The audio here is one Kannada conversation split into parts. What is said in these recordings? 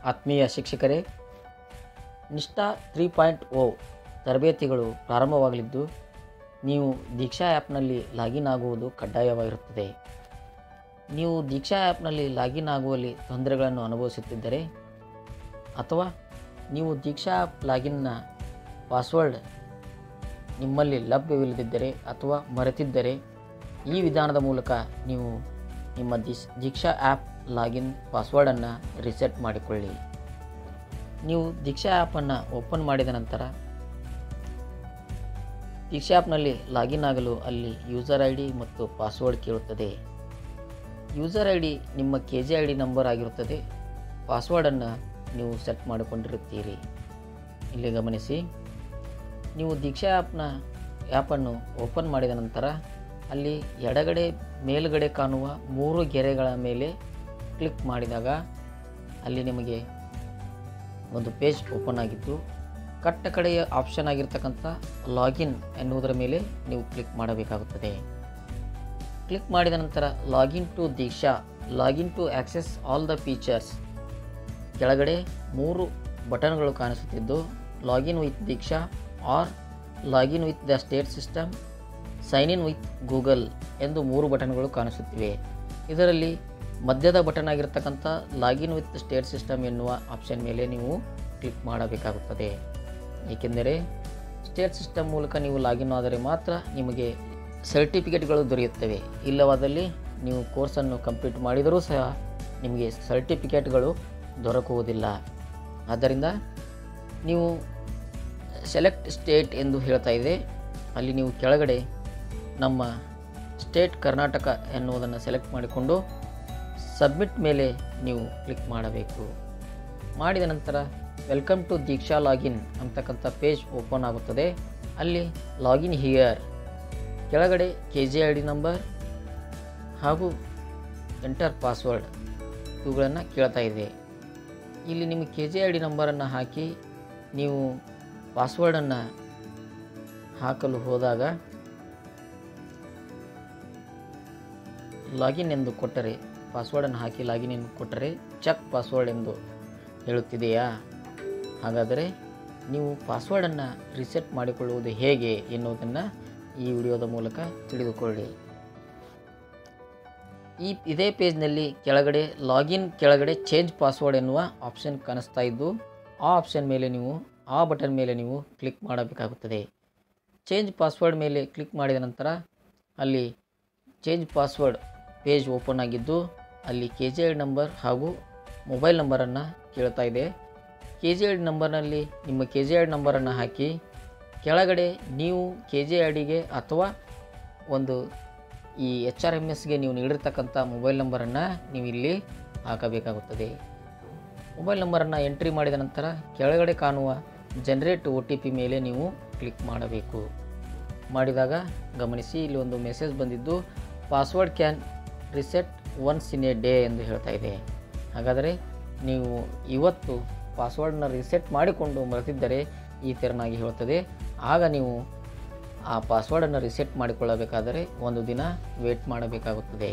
ಆತ್ಮೀಯ ಶಿಕ್ಷಕರೇ ನಿಷ್ಠಾ ತ್ರೀ ಪಾಯಿಂಟ್ ಓ ತರಬೇತಿಗಳು ಪ್ರಾರಂಭವಾಗಲಿದ್ದು ನೀವು ದೀಕ್ಷಾ ಆ್ಯಪ್ನಲ್ಲಿ ಲಾಗಿನ್ ಆಗುವುದು ಕಡ್ಡಾಯವಾಗಿರುತ್ತದೆ ನೀವು ದೀಕ್ಷಾ ಆ್ಯಪ್ನಲ್ಲಿ ಲಾಗಿನ್ ಆಗುವಲ್ಲಿ ತೊಂದರೆಗಳನ್ನು ಅನುಭವಿಸುತ್ತಿದ್ದರೆ ಅಥವಾ ನೀವು ದೀಕ್ಷಾ ಆ್ಯಪ್ ಲಾಗಿನ್ನ ಪಾಸ್ವರ್ಡ್ ನಿಮ್ಮಲ್ಲಿ ಲಭ್ಯವಿಲ್ಲದಿದ್ದರೆ ಅಥವಾ ಮರೆತಿದ್ದರೆ ಈ ವಿಧಾನದ ಮೂಲಕ ನೀವು ನಿಮ್ಮ ದಿಶ್ ದೀಕ್ಷಾ ಆ್ಯಪ್ ಲಾಗಿನ್ ಪಾಸ್ವರ್ಡನ್ನು ರಿಸೆಟ್ ಮಾಡಿಕೊಳ್ಳಿ ನೀವು ದೀಕ್ಷಾ ಆ್ಯಪನ್ನು ಓಪನ್ ಮಾಡಿದ ನಂತರ ದೀಕ್ಷಾ ಆ್ಯಪ್ನಲ್ಲಿ ಲಾಗಿನ್ ಆಗಲು ಅಲ್ಲಿ ಯೂಸರ್ ಐ ಡಿ ಮತ್ತು ಪಾಸ್ವರ್ಡ್ ಕೇಳುತ್ತದೆ ಯೂಸರ್ ಐ ಡಿ ನಿಮ್ಮ K G I D number ಆಗಿರುತ್ತದೆ ಪಾಸ್ವರ್ಡನ್ನು ನೀವು ಸೆಟ್ ಮಾಡಿಕೊಂಡಿರುತ್ತೀರಿ ಇಲ್ಲಿ ಗಮನಿಸಿ ನೀವು ದೀಕ್ಷಾ ಆ್ಯಪ್ನ ಆ್ಯಪನ್ನು ಓಪನ್ ಮಾಡಿದ ನಂತರ ಅಲ್ಲಿ ಎಡಗಡೆ ಮೇಲುಗಡೆ ಕಾಣುವ ಮೂರು ಗೆರೆಗಳ ಮೇಲೆ ಕ್ಲಿಕ್ ಮಾಡಿದಾಗ ಅಲ್ಲಿ ನಿಮಗೆ ಒಂದು ಪೇಜ್ ಓಪನ್ ಆಗಿದ್ದು ಕಟ್ಟ ಕಡೆಯ ಆಪ್ಷನ್ ಆಗಿರ್ತಕ್ಕಂಥ ಲಾಗಿನ್ ಎನ್ನುವುದರ ಮೇಲೆ ನೀವು ಕ್ಲಿಕ್ ಮಾಡಬೇಕಾಗುತ್ತದೆ ಕ್ಲಿಕ್ ಮಾಡಿದ ನಂತರ login to Diksha login to access all the features ಕೆಳಗಡೆ ಮೂರು ಬಟನ್ಗಳು ಕಾಣಿಸುತ್ತಿದ್ದು login with Diksha or login with the state system sign in with Google ಎಂದು ಮೂರು ಬಟನ್ಗಳು ಕಾಣಿಸುತ್ತಿವೆ ಇದರಲ್ಲಿ ಮಧ್ಯದ ಬಟನ್ ಆಗಿರ್ತಕ್ಕಂಥ ಲಾಗಿನ್ ವಿತ್ ಸ್ಟೇಟ್ ಸಿಸ್ಟಮ್ ಎನ್ನುವ ಆಪ್ಷನ್ ಮೇಲೆ ನೀವು ಕ್ಲಿಕ್ ಮಾಡಬೇಕಾಗುತ್ತದೆ ಏಕೆಂದರೆ ಸ್ಟೇಟ್ ಸಿಸ್ಟಮ್ ಮೂಲಕ ನೀವು ಲಾಗಿನ್ ಆದರೆ ಮಾತ್ರ ನಿಮಗೆ ಸರ್ಟಿಫಿಕೇಟ್ಗಳು ದೊರೆಯುತ್ತವೆ ಇಲ್ಲವಾದಲ್ಲಿ ನೀವು ಕೋರ್ಸನ್ನು ಕಂಪ್ಲೀಟ್ ಮಾಡಿದರೂ ಸಹ ನಿಮಗೆ ಸರ್ಟಿಫಿಕೇಟ್ಗಳು ದೊರಕುವುದಿಲ್ಲ ಆದ್ದರಿಂದ ನೀವು ಸೆಲೆಕ್ಟ್ ಸ್ಟೇಟ್ ಎಂದು ಹೇಳ್ತಾ ಇದೆ ಅಲ್ಲಿ ನೀವು ಕೆಳಗಡೆ ನಮ್ಮ ಸ್ಟೇಟ್ ಕರ್ನಾಟಕ ಎನ್ನುವುದನ್ನು ಸೆಲೆಕ್ಟ್ ಮಾಡಿಕೊಂಡು ಸಬ್ಮಿಟ್ ಮೇಲೆ ನೀವು ಕ್ಲಿಕ್ ಮಾಡಬೇಕು ಮಾಡಿದ ನಂತರ ವೆಲ್ಕಮ್ ಟು ದೀಕ್ಷಾ ಲಾಗಿನ್ ಅಂತಕ್ಕಂಥ ಪೇಜ್ ಓಪನ್ ಆಗುತ್ತದೆ ಅಲ್ಲಿ ಲಾಗಿನ್ ಹಿಯರ್ ಕೆಳಗಡೆ K G I D number ಹಾಗೂ ಎಂಟರ್ ಪಾಸ್ವರ್ಡ್ ಇವುಗಳನ್ನು ಕೇಳ್ತಾ ಇದೆ ಇಲ್ಲಿ ನಿಮ್ಮ ಕೆ ಜಿ ಐ ಡಿ ನಂಬರನ್ನು ಹಾಕಿ ನೀವು ಪಾಸ್ವರ್ಡನ್ನು ಹಾಕಲು ಹೋದಾಗ ಲಾಗಿನ್ ಎಂದು ಕೊಟ್ಟರೆ ಪಾಸ್ವರ್ಡನ್ನು ಹಾಕಿ ಲಾಗಿನ್ ಎಂದು ಕೊಟ್ಟರೆ ಚೆಕ್ ಪಾಸ್ವರ್ಡ್ ಎಂದು ಹೇಳುತ್ತಿದೆಯಾ ಹಾಗಾದರೆ ನೀವು ಪಾಸ್ವರ್ಡನ್ನು ರಿಸೆಟ್ ಮಾಡಿಕೊಳ್ಳುವುದು ಹೇಗೆ ಎನ್ನುವುದನ್ನು ಈ ವಿಡಿಯೋದ ಮೂಲಕ ತಿಳಿದುಕೊಳ್ಳಿ ಈ ಇದೇ ಪೇಜ್ನಲ್ಲಿ ಕೆಳಗಡೆ ಲಾಗಿನ್ ಕೆಳಗಡೆ ಚೇಂಜ್ ಪಾಸ್ವರ್ಡ್ ಎನ್ನುವ ಆಪ್ಷನ್ ಕಾಣಿಸ್ತಾ ಇದ್ದು ಆ ಆಪ್ಷನ್ ಮೇಲೆ ನೀವು ಆ ಬಟನ್ ಮೇಲೆ ನೀವು ಕ್ಲಿಕ್ ಮಾಡಬೇಕಾಗುತ್ತದೆ ಚೇಂಜ್ ಪಾಸ್ವರ್ಡ್ ಮೇಲೆ ಕ್ಲಿಕ್ ಮಾಡಿದ ನಂತರ ಅಲ್ಲಿ ಚೇಂಜ್ ಪಾಸ್ವರ್ಡ್ ಪೇಜ್ ಓಪನ್ ಆಗಿದ್ದು ಅಲ್ಲಿ ಕೆ ಜಿ ಐ ನಂಬರ್ ಹಾಗೂ ಮೊಬೈಲ್ ನಂಬರನ್ನು ಕೇಳ್ತಾ ಇದೆ ಕೆ ಜಿ ಐ ನಂಬರ್ನಲ್ಲಿ ನಿಮ್ಮ ಕೆ ಜಿ ಐ ನಂಬರನ್ನು ಹಾಕಿ ಕೆಳಗಡೆ ನೀವು ಕೆ ಜಿ ಐ ಡಿಗೆ ಅಥವಾ ಒಂದು ಈ ಎಚ್ ಆರ್ ಎಮ್ ಎಸ್ಗೆ ನೀವು ನೀಡಿರ್ತಕ್ಕಂಥ ಮೊಬೈಲ್ ನಂಬರನ್ನು ನೀವು ಇಲ್ಲಿ ಹಾಕಬೇಕಾಗುತ್ತದೆ ಮೊಬೈಲ್ ನಂಬರನ್ನು ಎಂಟ್ರಿ ಮಾಡಿದ ನಂತರ ಕೆಳಗಡೆ ಕಾಣುವ ಜನರೇಟ್ ಒ ಟಿ ಪಿ ಮೇಲೆ ನೀವು ಕ್ಲಿಕ್ ಮಾಡಬೇಕು ಮಾಡಿದಾಗ ಗಮನಿಸಿ ಇಲ್ಲಿ ಒಂದು ಮೆಸೇಜ್ ಬಂದಿದ್ದು password can reset once in a day ಎಂದು ಹೇಳ್ತಾ ಇದೆ ಹಾಗಾದರೆ ನೀವು ಇವತ್ತು ಪಾಸ್ವರ್ಡನ್ನ ರಿಸೆಟ್ ಮಾಡಿಕೊಂಡು ಮರೆತಿದ್ದರೆ ಈ ತೆರನಾಗಿ ಹೇಳುತ್ತದೆ ಆಗ ನೀವು ಆ ಪಾಸ್ವರ್ಡನ್ನು ರಿಸೆಟ್ ಮಾಡಿಕೊಳ್ಳಬೇಕಾದರೆ ಒಂದು ದಿನ ವೇಟ್ ಮಾಡಬೇಕಾಗುತ್ತದೆ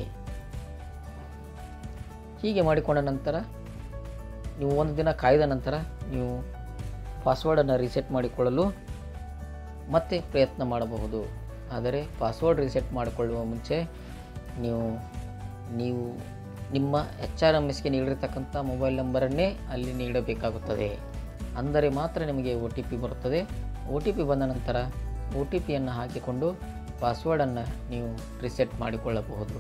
ಹೀಗೆ ಮಾಡಿಕೊಂಡ ನಂತರ ನೀವು ಒಂದು ದಿನ ಕಾಯ್ದ ನಂತರ ನೀವು ಪಾಸ್ವರ್ಡನ್ನು ರಿಸೆಟ್ ಮಾಡಿಕೊಳ್ಳಲು ಮತ್ತೆ ಪ್ರಯತ್ನ ಮಾಡಬಹುದು ಆದರೆ ಪಾಸ್ವರ್ಡ್ ರಿಸೆಟ್ ಮಾಡಿಕೊಳ್ಳುವ ಮುಂಚೆ ನೀವು ನೀವು ನಿಮ್ಮ ಎಚ್ ಆರ್ ಎಮ್ ಎಸ್ಗೆ ನೀಡಿರ್ತಕ್ಕಂಥ ಮೊಬೈಲ್ ನಂಬರನ್ನೇ ಅಲ್ಲಿ ನೀಡಬೇಕಾಗುತ್ತದೆ ಅಂದರೆ ಮಾತ್ರ ನಿಮಗೆ ಒ ಟಿ ಪಿ ಬರುತ್ತದೆ ಒ ಟಿ ಪಿ ಬಂದ ನಂತರ ಒ ಟಿ ಪಿಯನ್ನು ಹಾಕಿಕೊಂಡು ಪಾಸ್ವರ್ಡನ್ನು ನೀವು ರಿಸೆಟ್ ಮಾಡಿಕೊಳ್ಳಬಹುದು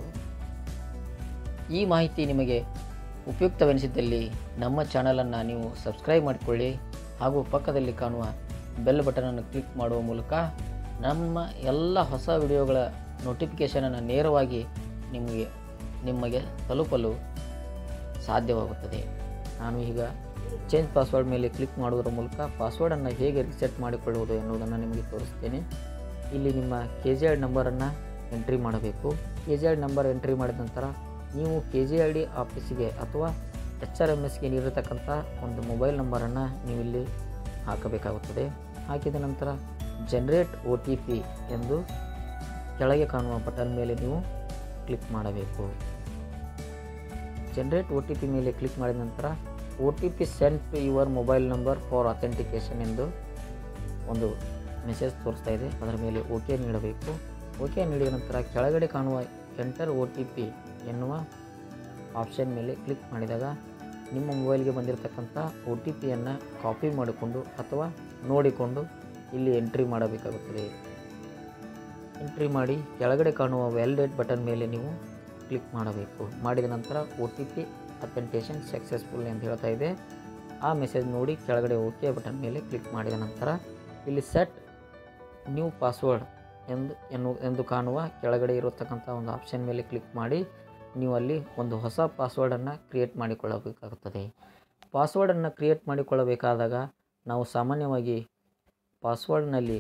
ಈ ಮಾಹಿತಿ ನಿಮಗೆ ಉಪಯುಕ್ತವೆನಿಸಿದ್ದಲ್ಲಿ ನಮ್ಮ ಚಾನಲನ್ನು ನೀವು ಸಬ್ಸ್ಕ್ರೈಬ್ ಮಾಡಿಕೊಳ್ಳಿ ಹಾಗೂ ಪಕ್ಕದಲ್ಲಿ ಕಾಣುವ ಬೆಲ್ ಬಟನನ್ನು ಕ್ಲಿಕ್ ಮಾಡುವ ಮೂಲಕ ನಮ್ಮ ಎಲ್ಲ ಹೊಸ ವಿಡಿಯೋಗಳ ನೋಟಿಫಿಕೇಷನನ್ನು ನೇರವಾಗಿ ನಿಮಗೆ ನಿಮಗೆ ತಲುಪಲು ಸಾಧ್ಯವಾಗುತ್ತದೆ ನಾನು ಈಗ ಚೇಂಜ್ ಪಾಸ್ವರ್ಡ್ ಮೇಲೆ ಕ್ಲಿಕ್ ಮಾಡುವುದರ ಮೂಲಕ ಪಾಸ್ವರ್ಡನ್ನು ಹೇಗೆ ರಿಸೆಟ್ ಮಾಡಿಕೊಳ್ಳುವುದು ಎನ್ನುವುದನ್ನು ನಿಮಗೆ ತೋರಿಸ್ತೇನೆ ಇಲ್ಲಿ ನಿಮ್ಮ ಕೆ ಜಿ ಐ ನಂಬರನ್ನು ಎಂಟ್ರಿ ಮಾಡಬೇಕು K G I number entry ಮಾಡಿದ ನಂತರ ನೀವು ಕೆ ಜಿ ಐ ಡಿ ಆಫೀಸಿಗೆ ಅಥವಾ ಎಚ್ ಆರ್ ಎಮ್ ಎಸ್ಗೆ ನೀಡಿರತಕ್ಕಂಥ ಒಂದು ಮೊಬೈಲ್ ನಂಬರನ್ನು ನೀವು ಇಲ್ಲಿ ಹಾಕಬೇಕಾಗುತ್ತದೆ ಹಾಕಿದ ನಂತರ ಜನರೇಟ್ ಒ ಟಿ ಪಿ ಎಂದು ಕೆಳಗೆ ಕಾಣುವ ಬಟನ್ ಮೇಲೆ ನೀವು ಕ್ಲಿಕ್ ಮಾಡಬೇಕು ಜನರೇಟ್ ಒ ಟಿ ಪಿ ಮೇಲೆ ಕ್ಲಿಕ್ ಮಾಡಿದ ನಂತರ O T P sent to your mobile number for authentication ಎಂದು ಒಂದು ಮೆಸೇಜ್ ತೋರಿಸ್ತಾ ಇದೆ ಅದರ ಮೇಲೆ ಓಕೆ ನೀಡಬೇಕು ಓಕೆ ನೀಡಿದ ನಂತರ ಕೆಳಗಡೆ ಕಾಣುವ ಎಂಟರ್ ಒ ಟಿ ಪಿ ಎನ್ನುವ ಆಪ್ಷನ್ ಮೇಲೆ ಕ್ಲಿಕ್ ಮಾಡಿದಾಗ ನಿಮ್ಮ ಮೊಬೈಲ್ಗೆ ಬಂದಿರತಕ್ಕಂಥ ಒ ಟಿ ಪಿಯನ್ನು ಕಾಪಿ ಮಾಡಿಕೊಂಡು ಅಥವಾ ನೋಡಿಕೊಂಡು ಇಲ್ಲಿ ಎಂಟ್ರಿ ಮಾಡಬೇಕಾಗುತ್ತದೆ ಎಂಟ್ರಿ ಮಾಡಿ ಕೆಳಗಡೆ ಕಾಣುವ ವ್ಯಾಲಿಡೇಟ್ ಬಟನ್ ಮೇಲೆ ನೀವು ಕ್ಲಿಕ್ ಮಾಡಬೇಕು ಮಾಡಿದ ನಂತರ O T P authentication successful ಅಂತ ಹೇಳ್ತಾ ಇದೆ ಆ ಮೆಸೇಜ್ ನೋಡಿ ಕೆಳಗಡೆ ಓಕೆ ಬಟನ್ ಮೇಲೆ ಕ್ಲಿಕ್ ಮಾಡಿದ ನಂತರ ಇಲ್ಲಿ ಸೆಟ್ ನ್ಯೂ ಪಾಸ್ವರ್ಡ್ ಎಂದು ಎನ್ನು ಎಂದು ಕಾಣುವ ಕೆಳಗಡೆ ಇರತಕ್ಕಂಥ ಒಂದು ಆಪ್ಷನ್ ಮೇಲೆ ಕ್ಲಿಕ್ ಮಾಡಿ ನೀವು ಅಲ್ಲಿ ಒಂದು ಹೊಸ ಪಾಸ್ವರ್ಡನ್ನು ಕ್ರಿಯೇಟ್ ಮಾಡಿಕೊಳ್ಳಬೇಕಾಗುತ್ತದೆ ಪಾಸ್ವರ್ಡನ್ನು ಕ್ರಿಯೇಟ್ ಮಾಡಿಕೊಳ್ಳಬೇಕಾದಾಗ ನಾವು ಸಾಮಾನ್ಯವಾಗಿ ಪಾಸ್ವರ್ಡ್ನಲ್ಲಿ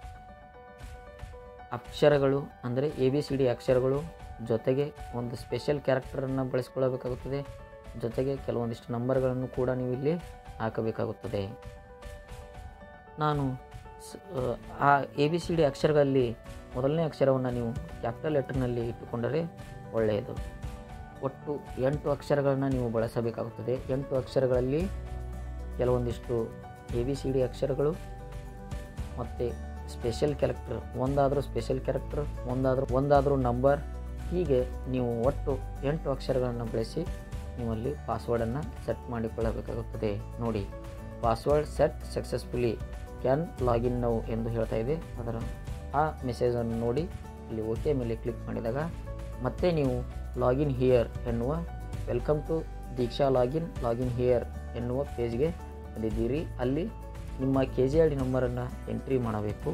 ಅಕ್ಷರಗಳು ಅಂದರೆ ಎ ಬಿ ಸಿ ಡಿ ಅಕ್ಷರಗಳು ಜೊತೆಗೆ ಒಂದು ಸ್ಪೆಷಲ್ ಕ್ಯಾರೆಕ್ಟರನ್ನು ಬಳಸಿಕೊಳ್ಳಬೇಕಾಗುತ್ತದೆ ಜೊತೆಗೆ ಕೆಲವೊಂದಿಷ್ಟು ನಂಬರ್ಗಳನ್ನು ಕೂಡ ನೀವು ಇಲ್ಲಿ ಹಾಕಬೇಕಾಗುತ್ತದೆ ನಾನು ಸ್- ಆ ಎ ಬಿ ಸಿ ಡಿ ಅಕ್ಷರಗಳಲ್ಲಿ ಮೊದಲನೇ ಅಕ್ಷರವನ್ನು ನೀವು ಕ್ಯಾಪಿಟಲ್ ಲೆಟರ್ನಲ್ಲಿ ಇಟ್ಟುಕೊಂಡರೆ ಒಳ್ಳೆಯದು ಒಟ್ಟು ಎಂಟು ಅಕ್ಷರಗಳನ್ನು ನೀವು ಬಳಸಬೇಕಾಗುತ್ತದೆ ಎಂಟು ಅಕ್ಷರಗಳಲ್ಲಿ ಕೆಲವೊಂದಿಷ್ಟು ಎ ಬಿ ಸಿ ಡಿ ಅಕ್ಷರಗಳು ಮತ್ತು ಸ್ಪೆಷಲ್ ಕ್ಯಾರೆಕ್ಟರ್ ಒಂದಾದರೂ ಸ್ಪೆಷಲ್ ಕ್ಯಾರೆಕ್ಟರ್ ಒಂದಾದರೂ ಒಂದಾದರೂ ನಂಬರ್ ಹೀಗೆ ನೀವು ಒಟ್ಟು ಎಂಟು ಅಕ್ಷರಗಳನ್ನು ಬಳಸಿ ನೀವಲ್ಲಿ ಪಾಸ್ವರ್ಡನ್ನು ಸೆಟ್ ಮಾಡಿಕೊಳ್ಳಬೇಕಾಗುತ್ತದೆ ನೋಡಿ password set successfully can login now ಎಂದು ಹೇಳ್ತಾ ಇದೆ ಅದರ ಆ ಮೆಸೇಜನ್ನು ನೋಡಿ ಇಲ್ಲಿ ಓಕೆ ಮೇಲೆ ಕ್ಲಿಕ್ ಮಾಡಿದಾಗ ಮತ್ತೆ ನೀವು ಲಾಗಿನ್ ಹಿಯರ್ ಎನ್ನುವ welcome to Diksha login login here ಎನ್ನುವ ಪೇಜ್ಗೆ ಬಂದಿದ್ದೀರಿ ಅಲ್ಲಿ ನಿಮ್ಮ ಕೆ ಜಿ ಐ ಡಿ ನಂಬರನ್ನು ಎಂಟ್ರಿ ಮಾಡಬೇಕು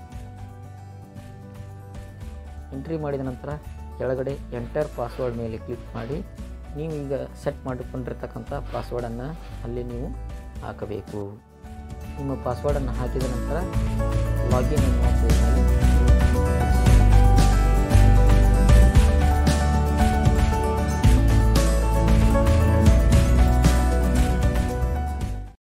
ಎಂಟ್ರಿ ಮಾಡಿದ ನಂತರ ಕೆಳಗಡೆ ಎಂಟರ್ ಪಾಸ್ವರ್ಡ್ ಮೇಲೆ ಕ್ಲಿಕ್ ಮಾಡಿ ನೀವು ಈಗ ಸೆಟ್ ಮಾಡಿಕೊಂಡಿರ್ತಕ್ಕಂಥ ಪಾಸ್ವರ್ಡನ್ನು ಅಲ್ಲಿ ನೀವು ಹಾಕಬೇಕು ನಿಮ್ಮ ಪಾಸ್ವರ್ಡನ್ನು ಹಾಕಿದ ನಂತರ ಲಾಗಿನ್ ಎನ್ನುವ ಪೇಜ್ನಲ್ಲಿ